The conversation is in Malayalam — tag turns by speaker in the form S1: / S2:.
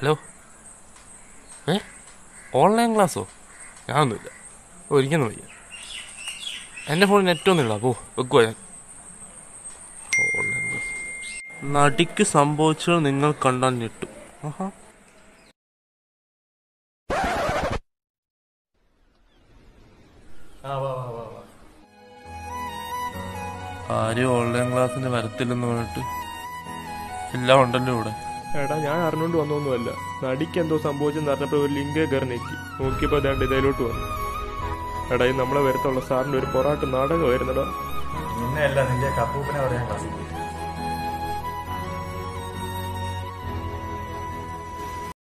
S1: ഹലോ ഏ ഓൺലൈൻ ക്ലാസ്സോ ഞാനൊന്നുമില്ല ഒരിക്കലും വയ്യ എൻ്റെ ഫോണിൽ നെറ്റൊന്നും ഇല്ല പോ വെക്കുവാ ഞാൻ ഓൺലൈൻ ക്ലാസ് നടിക്ക് സംഭവിച്ചത് നിങ്ങൾ കണ്ടാൽ ഞെട്ടും ആഹാ ആരും ഓൺലൈൻ ക്ലാസ്സിന് വരത്തില്ലെന്ന് പറഞ്ഞിട്ട് എല്ലാം ഉണ്ടല്ലോ ഇവിടെ
S2: എടാ ഞാൻ അറിഞ്ഞുകൊണ്ട് വന്നൊന്നുമല്ല നടിക്ക് എന്തോ സംഭവിച്ചെന്ന് അറിഞ്ഞപ്പോൾ ഒരു ലിങ്ക് കയറി നെക്കി നോക്കിയപ്പോൾ അതാണ്ട് ഇതിലോട്ട് വന്നു എടാ ഇത് നമ്മളെ വരത്തുള്ള സാറിന്റെ ഒരു പൊറാട്ട് നാടകമായിരുന്നടാ
S3: നിന്നെയല്ല നിന്റെ കപ്പൂപ്പിനെ പറയാൻ ക്ലാസ്സിൽ